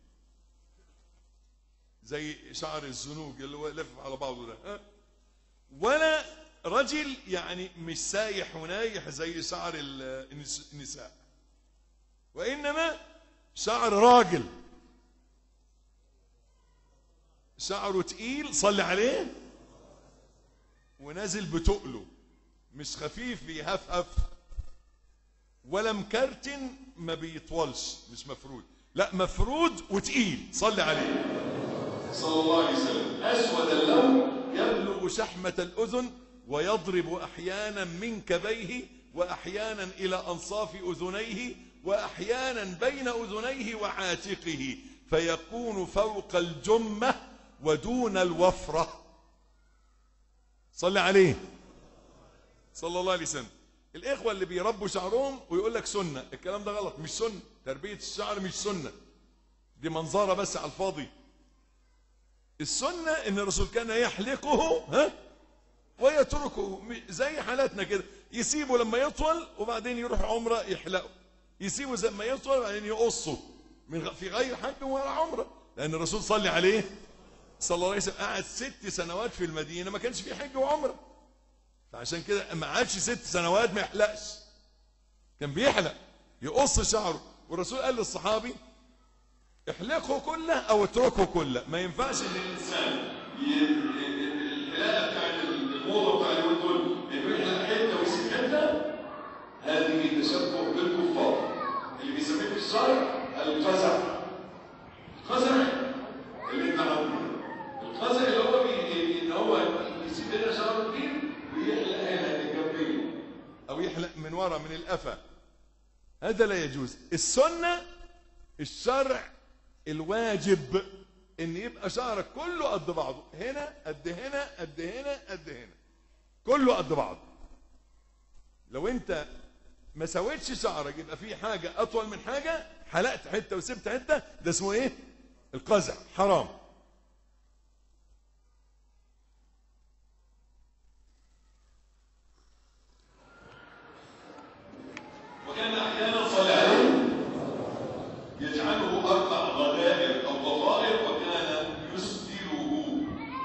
زي شعر الزنوج اللي هو لف على بعضه ده ها؟ ولا رجل يعني مش سايح ونايح زي شعر ال- النس- النساء وإنما شعر راجل شعره تقيل صلي عليه ونازل بتقله مش خفيف بيهفهف ولا مكرتن ما بيطولش مش مفرود لا مفرود وتقيل صلي عليه صلى الله عليه وسلم أسود اللون يبلغ شحمة الأذن ويضرب أحيانا من كبيه وأحيانا إلى أنصاف أذنيه وأحيانا بين أذنيه وعاتقه فيكون فوق الجمة ودون الوفرة صلى عليه صلى الله عليه وسلم الإخوة اللي بيربوا شعرهم ويقول لك سنة الكلام ده غلط مش سنة تربية الشعر مش سنة دي منظرة بس على الفاضي السنة ان الرسول كان يحلقه ها ويتركه م- زي حالاتنا كده يسيبه لما يطول وبعدين يروح عمرة يحلقه يسيبه زي ما يطول وبعدين يقصه من غ- في غير حج ولا عمرة لأن الرسول صلى عليه صلى الله عليه وسلم قعد ست سنوات في المدينة ما كانش في حج وعمرة فعشان كده ما عادش ست سنوات ما يحلقش كان بيحلق يقص شعره والرسول قال للصحابي احلقه كله او اتركه كله ما ينفعش ان الإنسان ي- الحلاقة بتاعت الموضة بتاع اليومين دول إنه يحلق حتة ويسيب حتة هذه تشبه بالكفار اللي بيسميه في الشرع القزع القزع اللي انت عارفه القزع اللي هو بي- ان هو يسيب هنا شعره كبير ويحلق هنا الجنبين او يحلق من ورا من القفا هذا لا يجوز السنه الشرع الواجب ان يبقى شعرك كله قد بعضه هنا قد هنا قد هنا قد هنا كله قد بعضه لو انت ما سويتش شعرك يبقى في حاجه اطول من حاجه حلقت حته وسبت حته ده اسمه ايه القزع حرام وكان احيانا صلى عليه يجعله اربع غدائر او ضفائر وكان يسدله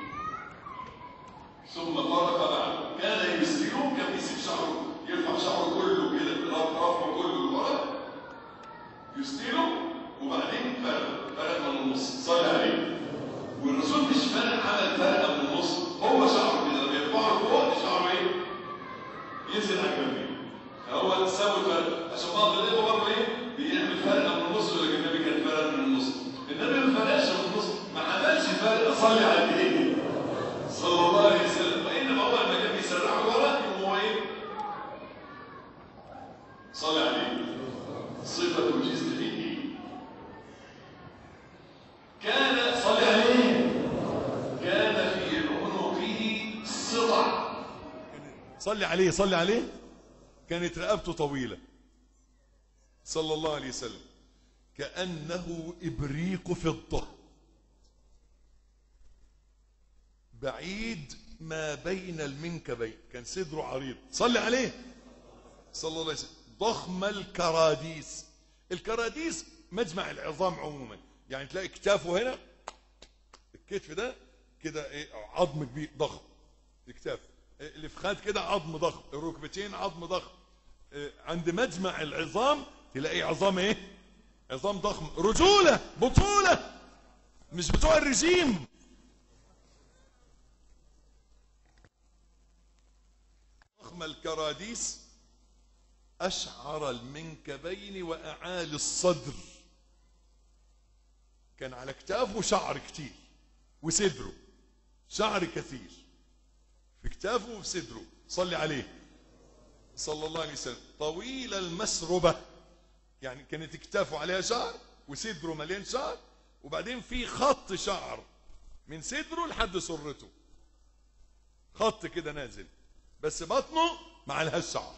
ثم فرق بعد كان يسدله كان بيسيب شعره يرفع شعره كله كده رفعه كله لورا يسدله وبعدين فرق فرق من النص صلى عليه والرسول مش فرق عمل فرقه من النص هو شعره كده لما يرفعه فوق شعره ايه؟ ينزل على الجنبين هو تساوي فرق عشان بعض الاخوه برضه ايه بيعمل فرقه من النص ولا النبي كان فرق من النص النبي ما فرقش من النص ما عملش فرق صلي على الايدين صلى الله عليه وسلم وانما هو لما كان بيسرعه ورا يقوم هو ايه صلي عليه صفه جسمه كان صلي عليه كان في عنقه سطع صلي عليه صلي عليه كانت رقبته طويلة صلى الله عليه وسلم كأنه إبريق فضة بعيد ما بين المنكبين كان صدره عريض صلي عليه صلى الله عليه وسلم ضخم الكراديس الكراديس مجمع العظام عموما يعني تلاقي كتافه هنا الكتف ده كده ايه عظم كبير ضخم الكتاف الفخاد كده عظم ضخم الركبتين عظم ضخم إيه، عند مجمع العظام تلاقي عظام ايه عظام ضخم رجولة بطولة مش بتوع الرجيم ضخم الكراديس أشعر المنكبين وأعالي الصدر كان على كتافه شعر كتير وصدره شعر كثير في كتافه وفي صدره صلي عليه صلى الله عليه وسلم طويل المسربة يعني كانت كتافه عليها شعر وصدره مليان شعر وبعدين في خط شعر من صدره لحد سرته خط كده نازل بس بطنه ما عليهاش شعر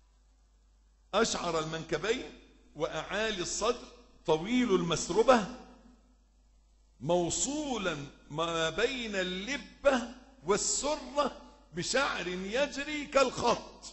أشعر المنكبين وأعالي الصدر طويل المسربة موصولا ما بين اللبة والسرة بشعر يجري كالخط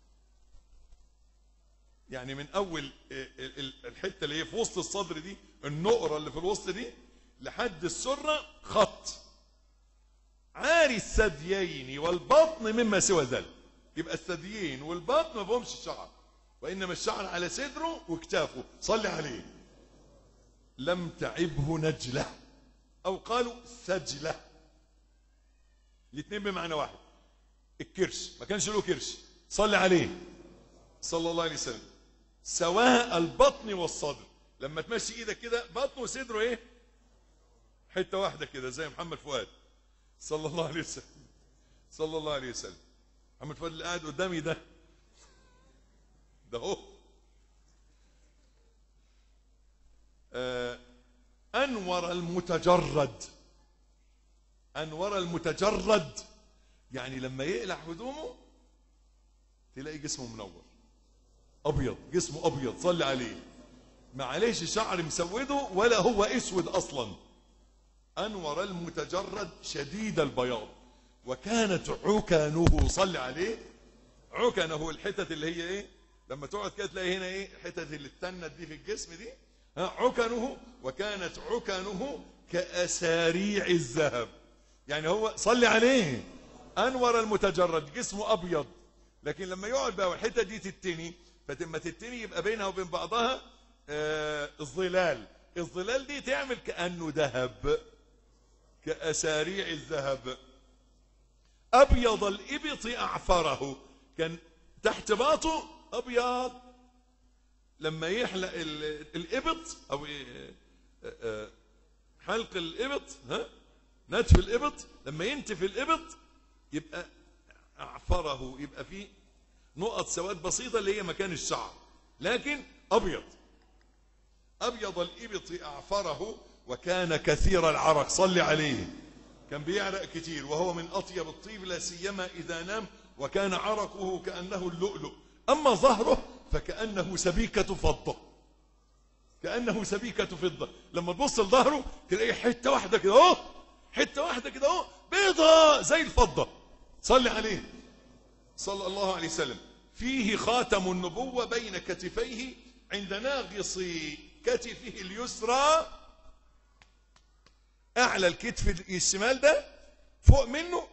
يعني من اول ال- ال- الحته اللي هي في وسط الصدر دي النقره اللي في الوسط دي لحد السره خط عاري الثديين والبطن مما سوى ذلك يبقى الثديين والبطن ما فيهمش شعر وانما الشعر على صدره وكتافه صلي عليه لم تعبه نجله او قالوا سجله الاثنين بمعنى واحد الكرش ما كانش له كرش صلي عليه صلى الله عليه وسلم سواء البطن والصدر لما تمشي ايدك كده بطن وصدره ايه حته واحده كده زي محمد فؤاد صلى الله عليه وسلم صلى الله عليه وسلم محمد فؤاد اللي قاعد قدامي ده ده هو آه انور المتجرد انور المتجرد يعني لما يقلع هدومه تلاقي جسمه منور ابيض جسمه ابيض صلي عليه معلش شعر مسوده ولا هو اسود اصلا انور المتجرد شديد البياض وكانت عكنه صلي عليه عكنه الحتت اللي هي ايه لما تقعد كده تلاقي هنا ايه الحتت اللي اتنت دي في الجسم دي ها عكنه وكانت عكنه كاساريع الذهب يعني هو صلي عليه انور المتجرد جسمه ابيض لكن لما يقعد بقى والحته دي تتني فلما تتني يبقى بينها وبين بعضها آه الظلال الظلال دي تعمل كانه ذهب كاساريع الذهب ابيض الابط اعفره كان تحت باطه ابيض لما يحلق ال- الابط او إيه، آه، آه، حلق الابط ها نتف الابط لما ينتف الابط يبقى اعفره يبقى فيه نقط سواد بسيطه اللي هي مكان الشعر لكن ابيض ابيض الابط اعفره وكان كثير العرق صلي عليه كان بيعرق كتير وهو من اطيب الطيب لا سيما اذا نام وكان عرقه كانه اللؤلؤ اما ظهره فكانه سبيكه فضه كانه سبيكه فضه لما تبص لظهره تلاقي حته واحده كده اهو حته واحده كده اهو بيضه زي الفضه صلي عليه صلى الله عليه وسلم فيه خاتم النبوة بين كتفيه عند ناقص كتفه اليسرى أعلى الكتف الشمال ده فوق منه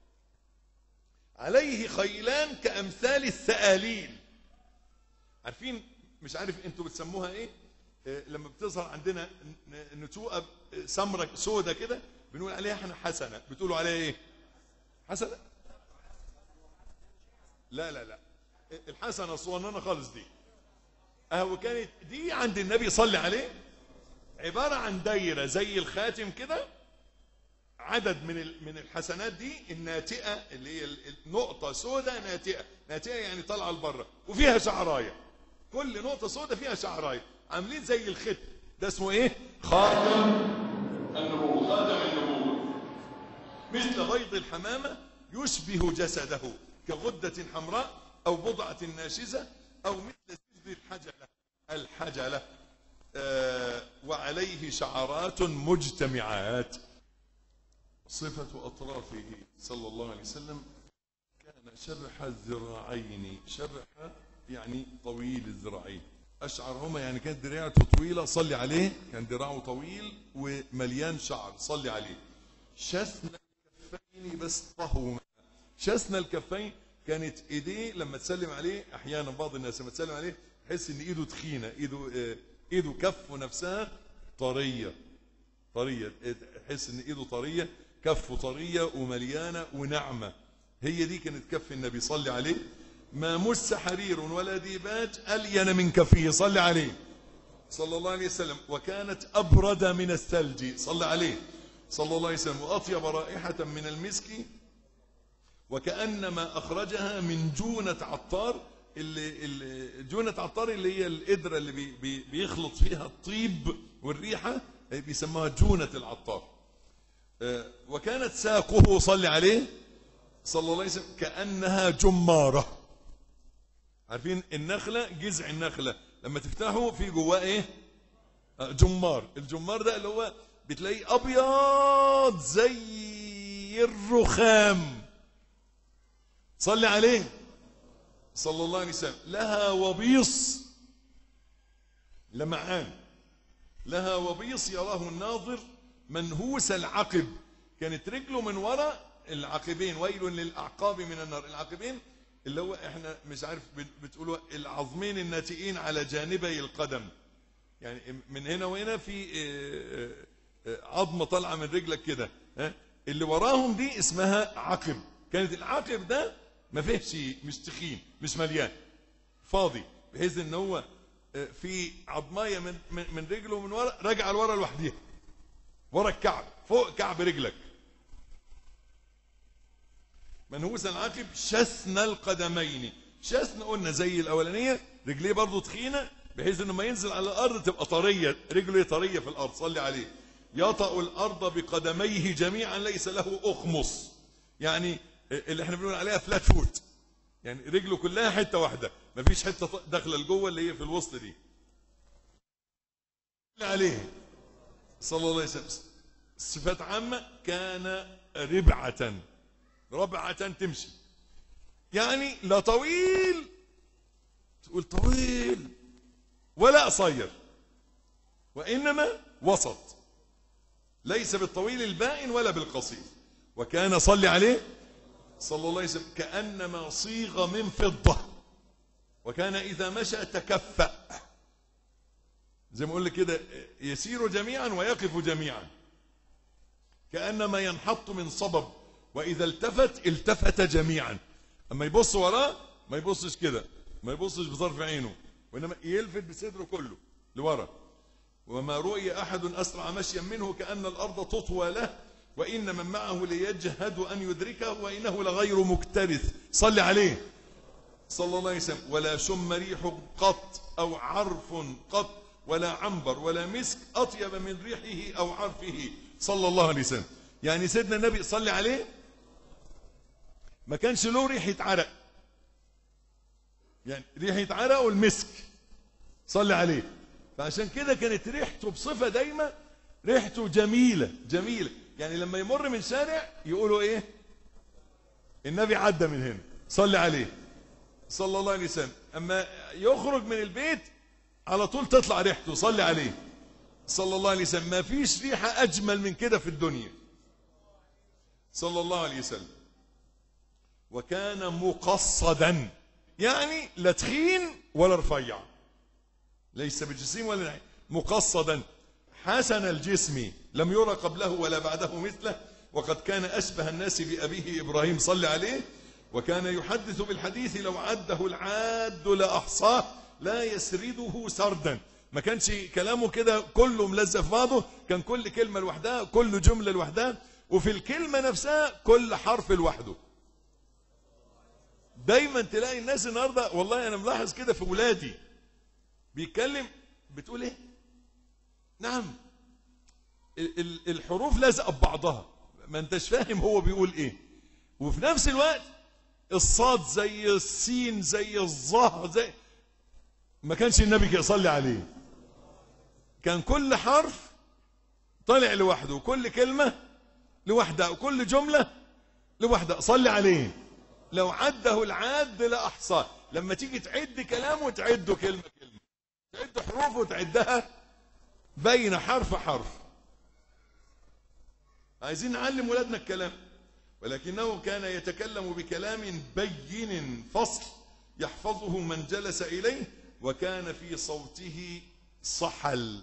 عليه خيلان كأمثال الثآليل عارفين مش عارف انتوا بتسموها ايه آه، لما بتظهر عندنا ن- نتوءة آه، سمرة سودة كده بنقول عليها احنا حسنة بتقولوا عليها ايه حسنة لا لا لا الحسنة الصغننة خالص دي اهو كانت دي عند النبي صلى عليه عبارة عن دايرة زي الخاتم كده عدد من ال- من الحسنات دي الناتئة اللي هي ال- النقطة سوداء ناتئة ناتئة يعني طالعة لبره وفيها شعراية كل نقطة سوداء فيها شعراية عاملين زي الختم ده اسمه ايه خاتم النبوة خاتم النبوة مثل بيض الحمامة يشبه جسده كغدة حمراء أو بضعة ناشزة أو مثل سجد الحجلة الحجلة آه وعليه شعرات مجتمعات صفة أطرافه صلى الله عليه وسلم كان شبح الذراعين شبح يعني طويل الذراعين أشعرهما يعني كانت دراعته طويلة صلي عليه كان دراعه طويل ومليان شعر صلي عليه شثن الكفين بسطهما شثن الكفين كانت ايديه لما تسلم عليه احيانا بعض الناس لما تسلم عليه تحس ان ايده تخينه ايده آه، ايده كفه نفسها طريه طريه تحس ان ايده طريه كفه طريه ومليانه وناعمه هي دي كانت كف النبي صلي عليه ما مس حرير ولا ديباج الين من كفه صلي عليه صلى الله عليه وسلم وكانت أبرد من الثلج صلى عليه صلى الله عليه وسلم وأطيب رائحة من المسك وكأنما أخرجها من جونة عطار اللي, اللي جونة عطار اللي هي القدرة اللي بي بي بيخلط فيها الطيب والريحة بيسموها جونة العطار آه، وكانت ساقه صلى عليه صلى الله عليه وسلم كأنها جمارة عارفين النخلة جذع النخلة لما تفتحه في جواه ايه آه، جمار الجمار ده اللي هو بتلاقيه ابيض زي زي الرخام صلي عليه صلى الله عليه وسلم لها وبيص لمعان لها وبيص يراه الناظر منهوس العقب كانت رجله من وراء العقبين ويل للاعقاب من النار العقبين اللي هو احنا مش عارف بت- بتقولوا العظمين الناتئين على جانبي القدم يعني من هنا وهنا في اه، اه، عظمه طالعه من رجلك كده ها؟ اللي وراهم دي اسمها عقب كانت العقب ده ما فيهش مش تخين مش مليان فاضي بحيث ان هو اه، في عظمايه من من من رجله من ورا راجعه لورا لوحديها ورا الكعب فوق كعب رجلك منهوس العقب شثن القدمين شثن قلنا زي الاولانيه رجليه برضو تخينه بحيث انه ما ينزل على الارض تبقى طريه رجله طريه في الارض صلي عليه يطأ الارض بقدميه جميعا ليس له اخمص يعني اللي احنا بنقول عليها فلات فوت يعني رجله كلها حته واحده مفيش حته داخله لجوه اللي هي في الوسط دي صلي عليه صلى الله عليه وسلم صفات عامه كان ربعه ربعة تمشي يعني لا طويل تقول طويل ولا قصير وإنما وسط ليس بالطويل البائن ولا بالقصير وكان صلي عليه صلى الله عليه وسلم كأنما صيغ من فضة وكان إذا مشى تكفأ زي ما أقول لك كده يسير جميعا ويقف جميعا كأنما ينحط من صبب وإذا التفت التفت جميعا أما يبص وراه ما يبصش كده ما يبصش بطرف عينه وإنما يلفت بصدره كله لورا وما رؤي أحد أسرع مشيا منه كأن الأرض تطوى له وإن من معه ليجهد أن يدركه وإنه لغير مكترث صل عليه صلى الله عليه وسلم ولا شم ريح قط أو عرف قط ولا عنبر ولا مسك أطيب من ريحه أو عرفه صلى الله عليه وسلم يعني سيدنا النبي صلي عليه ما كانش له ريحة عرق يعني ريحة عرق والمسك صلي عليه فعشان كده كانت ريحته بصفة دايمة ريحته جميلة جميلة يعني لما يمر من شارع يقولوا ايه النبي عدى من هنا صلي عليه صلى الله عليه وسلم اما يخرج من البيت على طول تطلع ريحته صلي عليه صلى الله عليه وسلم ما فيش ريحة اجمل من كده في الدنيا صلى الله عليه وسلم وكان مقصدا يعني لا تخين ولا رفيع ليس بجسيم ولا نعيم مقصدا حسن الجسم لم يرى قبله ولا بعده مثله وقد كان أشبه الناس بأبيه إبراهيم صلى عليه وكان يحدث بالحديث لو عده العاد لأحصاه لا يسرده سردا ما كانش كلامه كده كله ملزق في بعضه كان كل كلمة لوحدها كل جملة لوحدها وفي الكلمة نفسها كل حرف لوحده دايما تلاقي الناس النهارده والله انا ملاحظ كده في ولادي بيتكلم بتقول ايه نعم ال- ال- الحروف لازقه ببعضها ما انتش فاهم هو بيقول ايه وفي نفس الوقت الصاد زي السين زي الظه زي ما كانش النبي كده يصلي عليه كان كل حرف طالع لوحده وكل كلمه لوحدها وكل جمله لوحدها صلي عليه لو عده العاد لاحصاه لما تيجي تعد كلامه تعده كلمه كلمه تعد حروفه وتعدها بين حرف حرف عايزين نعلم ولادنا الكلام ولكنه كان يتكلم بكلام بين فصل يحفظه من جلس اليه وكان في صوته صحل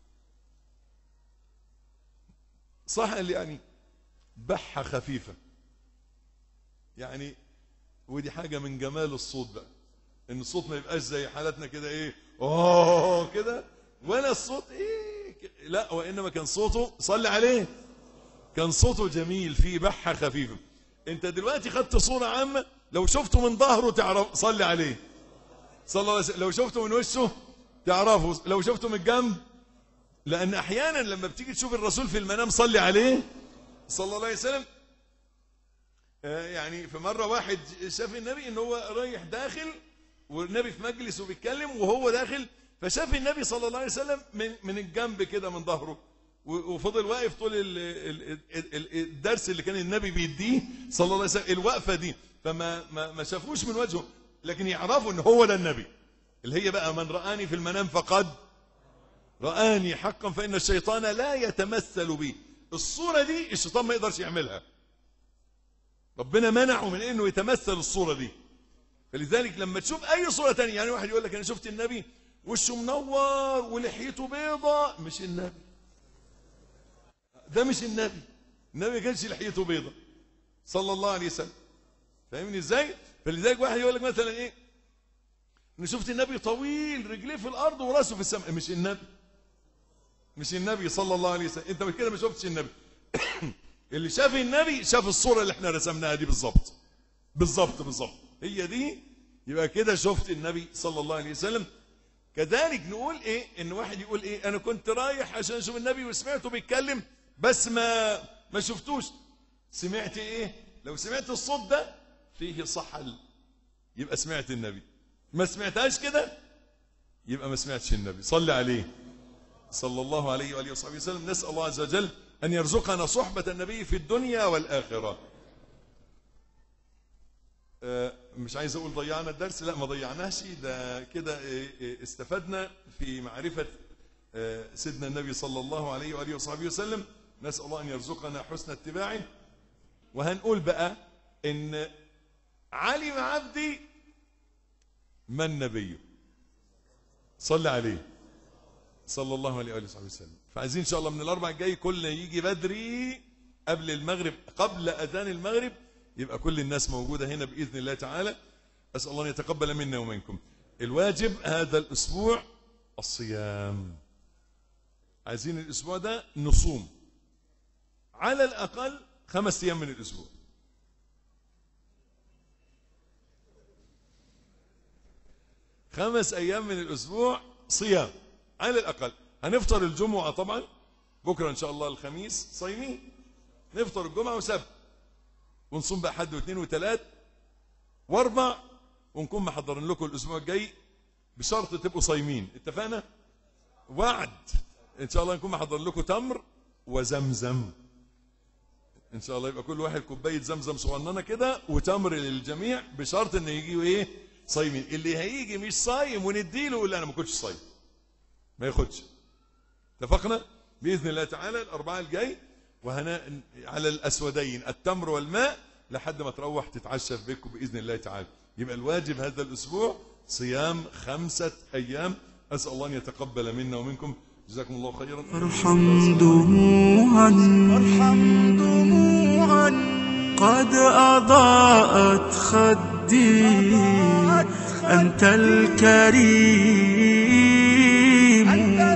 صحل يعني بحه خفيفه يعني ودي حاجه من جمال الصوت بقى ان الصوت ما يبقاش زي حالتنا كده ايه اوه كده ولا الصوت ايه ك- لا وانما كان صوته صلي عليه كان صوته جميل فيه بحه خفيفه انت دلوقتي خدت صوره عامه لو شفته من ظهره تعرف صلي عليه صلى الله عليه وسلم لو شفته من وشه تعرفه لو شفته من الجنب لان احيانا لما بتيجي تشوف الرسول في المنام صلي عليه صلى الله عليه وسلم آه، يعني في مرة واحد شاف النبي ان هو رايح داخل والنبي في مجلس وبيتكلم وهو داخل فشاف النبي صلى الله عليه وسلم من من الجنب كده من ظهره و- وفضل واقف طول ال- ال- ال- ال- الدرس اللي كان النبي بيديه صلى الله عليه وسلم الوقفه دي فما ما ما شافوش من وجهه لكن يعرفوا ان هو ده النبي اللي هي بقى من رآني في المنام فقد رآني حقا فإن الشيطان لا يتمثل بي الصورة دي الشيطان ما يقدرش يعملها ربنا منعه من انه يتمثل الصورة دي فلذلك لما تشوف اي صورة تانية يعني واحد يقول لك انا شفت النبي وشه منور ولحيته بيضة مش النبي ده مش النبي النبي ما كانش لحيته بيضة صلى الله عليه وسلم فاهمني ازاي فلذلك واحد يقول لك مثلا ايه انا شفت النبي طويل رجليه في الارض وراسه في السماء مش النبي مش النبي صلى الله عليه وسلم انت كده ما شفتش النبي اللي شاف النبي شاف الصورة اللي احنا رسمناها دي بالظبط بالظبط بالظبط هي دي يبقى كده شفت النبي صلى الله عليه وسلم كذلك نقول ايه ان واحد يقول ايه انا كنت رايح عشان اشوف النبي وسمعته بيتكلم بس ما ما شفتوش سمعت ايه لو سمعت الصوت ده فيه صحل يبقى سمعت النبي ما سمعتهاش كده يبقى ما سمعتش النبي صلي عليه صلى الله عليه وآله وصحبه وسلم نسأل الله عز وجل أن يرزقنا صحبة النبي في الدنيا والآخرة آه، مش عايز أقول ضيعنا الدرس لا ما ضيعناش ده كده آه، آه، استفدنا في معرفة آه، سيدنا النبي صلى الله عليه وآله وصحبه وسلم نسأل الله أن يرزقنا حسن اتباعه وهنقول بقى إن علم عبدي من نبيه صلى عليه صلى الله عليه وآله وصحبه وسلم فعايزين إن شاء الله من الأربع الجاي كل يجي بدري قبل المغرب قبل أذان المغرب يبقى كل الناس موجودة هنا بإذن الله تعالى أسأل الله أن يتقبل منا ومنكم الواجب هذا الأسبوع الصيام عايزين الأسبوع ده نصوم على الأقل خمس أيام من الأسبوع خمس أيام من الأسبوع صيام على الأقل هنفطر الجمعة طبعا بكرة إن شاء الله الخميس صايمين نفطر الجمعة وسبت ونصوم بقى حد واثنين وثلاث واربع ونكون محضرين لكم الأسبوع الجاي بشرط تبقوا صايمين اتفقنا؟ وعد إن شاء الله نكون محضرين لكم تمر وزمزم ان شاء الله يبقى كل واحد كوبايه زمزم صغننه كده وتمر للجميع بشرط ان يجيوا ايه صايمين اللي هيجي مش صايم ونديله يقول انا ما كنتش صايم ما ياخدش اتفقنا باذن الله تعالى الاربعاء الجاي وهنا على الاسودين التمر والماء لحد ما تروح تتعشى في بيتكم باذن الله تعالى يبقى الواجب هذا الاسبوع صيام خمسه ايام اسال الله ان يتقبل منا ومنكم جزاكم الله خيرا ارحم دموعا ارحم دموعا قد أضاءت خدي أنت الكريم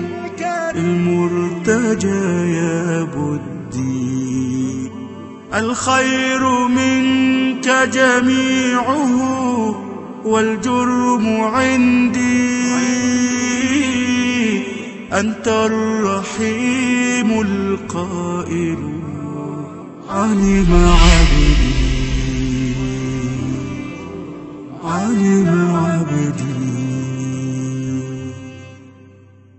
المرتجى يا بدي الخير منك جميعه والجرم عندي أنت الرحيم القائل علم عبدي